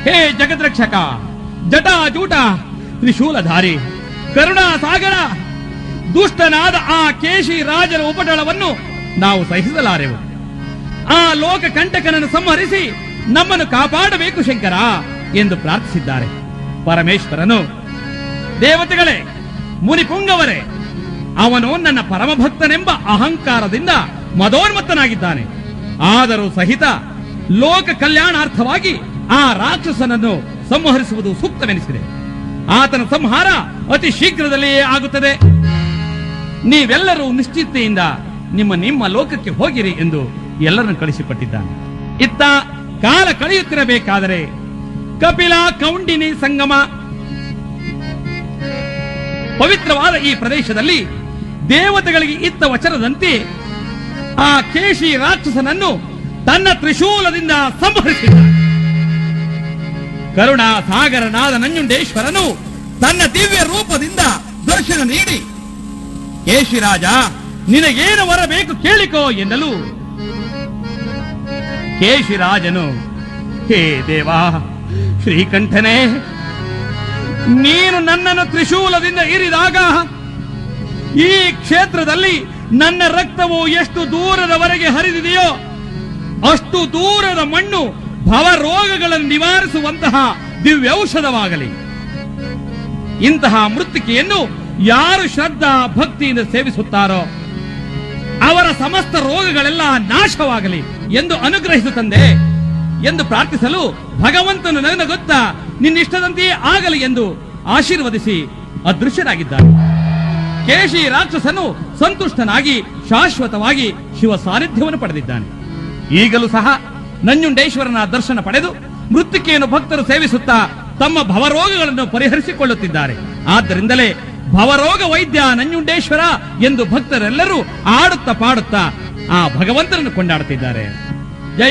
ಹೇ ಜಗದ್ರಕ್ಷಕ ಜಟಾಜೂಟ ತ್ರಿಶೂಲಧಾರಿ ಕರುಣಾ ಸಾಗರ ದುಷ್ಟನಾದ ಆ ಕೇಶಿ ರಾಜರ ಉಪಟಳವನ್ನು ನಾವು ಸಹಿಸಲಾರೆವು ಆ ಲೋಕ ಕಂಟಕನನ್ನು ಸಂಹರಿಸಿ ನಮ್ಮನ್ನು ಕಾಪಾಡಬೇಕು ಶಂಕರ ಎಂದು ಪ್ರಾರ್ಥಿಸಿದ್ದಾರೆ ಪರಮೇಶ್ವರನು ದೇವತೆಗಳೇ ಮುನಿಪುಂಗವರೇ ಅವನು ನನ್ನ ಪರಮಭಕ್ತನೆಂಬ ಅಹಂಕಾರದಿಂದ ಮದೋನ್ಮತ್ತನಾಗಿದ್ದಾನೆ ಆದರೂ ಸಹಿತ ಲೋಕ ಕಲ್ಯಾಣಾರ್ಥವಾಗಿ ಆ ರಾಕ್ಷಸನನ್ನು ಸಂಹರಿಸುವುದು ಸೂಕ್ತವೆನಿಸಿದೆ ಆತನ ಸಂಹಾರ ಅತಿ ಶೀಘ್ರದಲ್ಲಿಯೇ ಆಗುತ್ತದೆ ನೀವೆಲ್ಲರೂ ನಿಶ್ಚಿತೆಯಿಂದ ನಿಮ್ಮ ನಿಮ್ಮ ಲೋಕಕ್ಕೆ ಹೋಗಿರಿ ಎಂದು ಎಲ್ಲರನ್ನು ಕಳಿಸಿಕೊಟ್ಟಿದ್ದಾನೆ ಇತ್ತ ಕಾಲ ಕಳೆಯುತ್ತಿರಬೇಕಾದರೆ ಕಪಿಲ ಕೌಂಡಿನಿ ಸಂಗಮ ಪವಿತ್ರವಾದ ಈ ಪ್ರದೇಶದಲ್ಲಿ ದೇವತೆಗಳಿಗೆ ಇತ್ತ ವಚನದಂತೆ ಆ ಕೇಶಿ ರಾಕ್ಷಸನನ್ನು ತನ್ನ ತ್ರಿಶೂಲದಿಂದ ಸಂಹರಿಸಿದ ಕರುಣಾ ಸಾಗರನಾದ ನಂಜುಂಡೇಶ್ವರನು ತನ್ನ ದಿವ್ಯ ರೂಪದಿಂದ ದರ್ಶನ ನೀಡಿ ಕೇಶಿರಾಜ ನಿನಗೇನು ಬರಬೇಕು ಕೇಳಿಕೋ ಎನ್ನಲು ಕೇಶಿರಾಜನು ಹೇ ದೇವಾ ಶ್ರೀಕಂಠನೇ ನೀನು ನನ್ನನ್ನು ತ್ರಿಶೂಲದಿಂದ ಇರಿದಾಗ ಈ ಕ್ಷೇತ್ರದಲ್ಲಿ ನನ್ನ ರಕ್ತವು ಎಷ್ಟು ದೂರದವರೆಗೆ ಹರಿದಿದೆಯೋ ಅಷ್ಟು ದೂರದ ಮಣ್ಣು ಭವರೋಗಗಳನ್ನು ನಿವಾರಿಸುವಂತಹ ದಿವ್ಯೌಷಧವಾಗಲಿ ಇಂತಹ ಮೃತ್ತಿಕೆಯನ್ನು ಯಾರು ಶ್ರದ್ಧಾ ಭಕ್ತಿಯಿಂದ ಸೇವಿಸುತ್ತಾರೋ ಅವರ ಸಮಸ್ತ ರೋಗಗಳೆಲ್ಲ ನಾಶವಾಗಲಿ ಎಂದು ಅನುಗ್ರಹಿಸು ತಂದೆ ಎಂದು ಪ್ರಾರ್ಥಿಸಲು ಭಗವಂತನು ನನ್ನ ಗೊತ್ತಾ ನಿನ್ನಿಷ್ಟದಂತೆಯೇ ಆಗಲಿ ಎಂದು ಆಶೀರ್ವದಿಸಿ ಅದೃಶ್ಯನಾಗಿದ್ದಾನೆ ಕೇಶಿ ರಾಕ್ಷಸನು ಸಂತುಷ್ಟನಾಗಿ ಶಾಶ್ವತವಾಗಿ ಶಿವ ಸಾನ್ನಿಧ್ಯವನ್ನು ಪಡೆದಿದ್ದಾನೆ ಈಗಲೂ ಸಹ ನಂಜುಂಡೇಶ್ವರನ ದರ್ಶನ ಪಡೆದು ಮೃತ್ತಿಕೆಯನ್ನು ಭಕ್ತರು ಸೇವಿಸುತ್ತಾ ತಮ್ಮ ಭವರೋಗಗಳನ್ನು ಪರಿಹರಿಸಿಕೊಳ್ಳುತ್ತಿದ್ದಾರೆ ಆದ್ದರಿಂದಲೇ ಭವರೋಗ ವೈದ್ಯ ನಂಜುಂಡೇಶ್ವರ ಎಂದು ಭಕ್ತರೆಲ್ಲರೂ ಆಡುತ್ತಾ ಪಾಡುತ್ತಾ ಆ ಭಗವಂತನನ್ನು ಕೊಂಡಾಡುತ್ತಿದ್ದಾರೆ